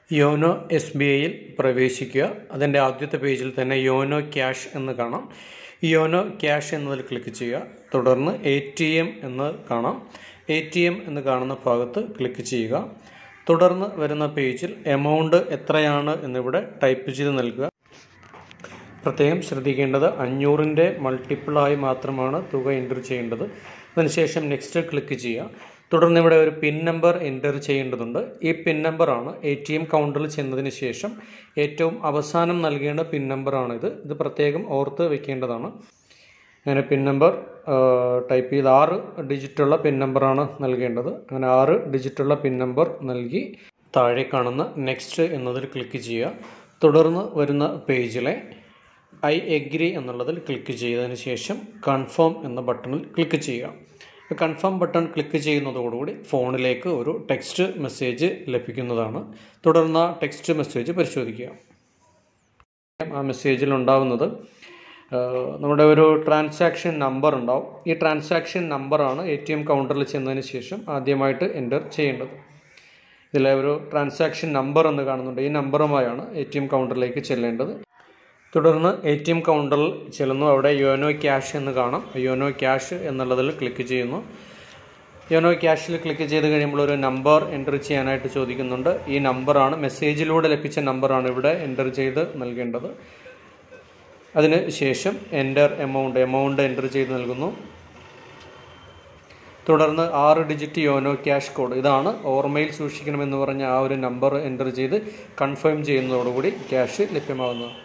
YONO S B ഐയിൽ പ്രവേശിക്കുക അതിൻ്റെ ആദ്യത്തെ പേജിൽ തന്നെ യോനോ ക്യാഷ് എന്ന് കാണാം യോനോ ക്യാഷ് എന്നതിൽ ക്ലിക്ക് ചെയ്യുക തുടർന്ന് എ ടി എം എന്ന് കാണാം എ ടി എം എന്ന് കാണുന്ന ഭാഗത്ത് ക്ലിക്ക് ചെയ്യുക തുടർന്ന് വരുന്ന പേജിൽ എമൗണ്ട് എത്രയാണ് എന്നിവിടെ ടൈപ്പ് ചെയ്ത് നൽകുക പ്രത്യേകം ശ്രദ്ധിക്കേണ്ടത് അഞ്ഞൂറിൻ്റെ മൾട്ടിപ്പിളായി മാത്രമാണ് തുക എൻ്റർ ചെയ്യേണ്ടത് അതിനുശേഷം നെക്സ്റ്റ് ക്ലിക്ക് ചെയ്യുക തുടർന്ന് ഇവിടെ ഒരു പിൻ നമ്പർ എൻ്റർ ചെയ്യേണ്ടതുണ്ട് ഈ പിൻ നമ്പറാണ് എ ടി എം കൗണ്ടറിൽ ചെന്നതിന് ശേഷം ഏറ്റവും അവസാനം നൽകേണ്ട പിൻ നമ്പറാണിത് ഇത് പ്രത്യേകം ഓർത്ത് വെക്കേണ്ടതാണ് അങ്ങനെ പിൻ നമ്പർ ടൈപ്പ് ചെയ്ത് ആറ് ഡിജിറ്റുള്ള പിൻ നമ്പറാണ് നൽകേണ്ടത് അങ്ങനെ ആറ് ഡിജിറ്റുള്ള പിൻ നമ്പർ നൽകി താഴെ കാണുന്ന നെക്സ്റ്റ് എന്നതിൽ ക്ലിക്ക് ചെയ്യുക തുടർന്ന് വരുന്ന പേജിലെ ഐ എഗ്രി എന്നുള്ളതിൽ ക്ലിക്ക് ചെയ്തതിന് ശേഷം കൺഫേം എന്ന ബട്ടണിൽ ക്ലിക്ക് ചെയ്യുക കൺഫേം ബട്ടൺ ക്ലിക്ക് ചെയ്യുന്നതോടുകൂടി ഫോണിലേക്ക് ഒരു ടെക്സ്റ്റ് മെസ്സേജ് ലഭിക്കുന്നതാണ് തുടർന്ന് ആ ടെക്സ്റ്റ് മെസ്സേജ് പരിശോധിക്കുക ആ മെസ്സേജിൽ ഉണ്ടാവുന്നത് നമ്മുടെ ഒരു ട്രാൻസാക്ഷൻ നമ്പർ ഉണ്ടാവും ഈ ട്രാൻസാക്ഷൻ നമ്പറാണ് എ ടി എം കൗണ്ടറിൽ ചെന്നതിന് ശേഷം ആദ്യമായിട്ട് എൻ്റർ ചെയ്യേണ്ടത് ഇതിലെ ഒരു ട്രാൻസാക്ഷൻ നമ്പർ എന്ന് കാണുന്നുണ്ട് ഈ നമ്പറുമായാണ് എ ടി എം കൗണ്ടറിലേക്ക് ചെല്ലേണ്ടത് തുടർന്ന് എ ടി എം കൗണ്ടറിൽ ചെല്ലുന്നു അവിടെ യോനോ ക്യാഷ് എന്ന് കാണാം യോനോ ക്യാഷ് എന്നുള്ളതിൽ ക്ലിക്ക് ചെയ്യുന്നു യോനോ ക്യാഷിൽ ക്ലിക്ക് ചെയ്ത് കഴിയുമ്പോൾ ഒരു നമ്പർ എൻ്റർ ചെയ്യാനായിട്ട് ചോദിക്കുന്നുണ്ട് ഈ നമ്പറാണ് മെസ്സേജിലൂടെ ലഭിച്ച നമ്പറാണ് ഇവിടെ എൻ്റർ ചെയ്ത് നൽകേണ്ടത് അതിന് ശേഷം എൻ്റർ എമൗണ്ട് എമൗണ്ട് എൻ്റർ ചെയ്ത് നൽകുന്നു തുടർന്ന് ആറ് ഡിജിറ്റ് യോനോ ക്യാഷ് കോഡ് ഇതാണ് ഓർമ്മയിൽ സൂക്ഷിക്കണമെന്ന് പറഞ്ഞ ആ ഒരു നമ്പർ എൻ്റർ ചെയ്ത് കൺഫേം ചെയ്യുന്നതോടുകൂടി ക്യാഷ് ലഭ്യമാകുന്നത്